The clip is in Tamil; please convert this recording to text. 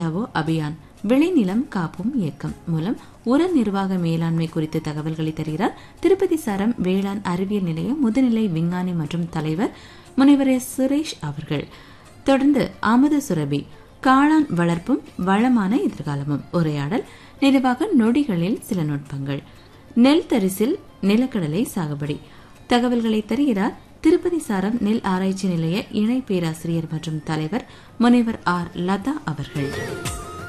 யாவோ அபியான் விளைநிலம் காப்போம் இயக்கம் மூலம் உர நிர்வாக மேலாண்மை குறித்த தகவல்களை தருகிறார் திருப்பதி சரம் வேளாண் அறிவியல் நிலைய முதுநிலை விஞ்ஞானி மற்றும் தலைவர் முனைவர் எஸ் சுரேஷ் அவர்கள் தொடர்ந்து அமுத சுரபி காளான் வளர்ப்பும் வளமான எதிர்காலமும் உரையாடல் நிறைவாக நொடிகளில் சில நுட்பங்கள் நெல் தரிசில் நிலக்கடலை சாகுபடி தகவல்களை தருகிறார் திருப்பதி சாரம் நெல் ஆராய்ச்சி நிலைய இணை பேராசிரியர் மற்றும் தலைவர் முனைவர் ஆர் லதா அவர்கள்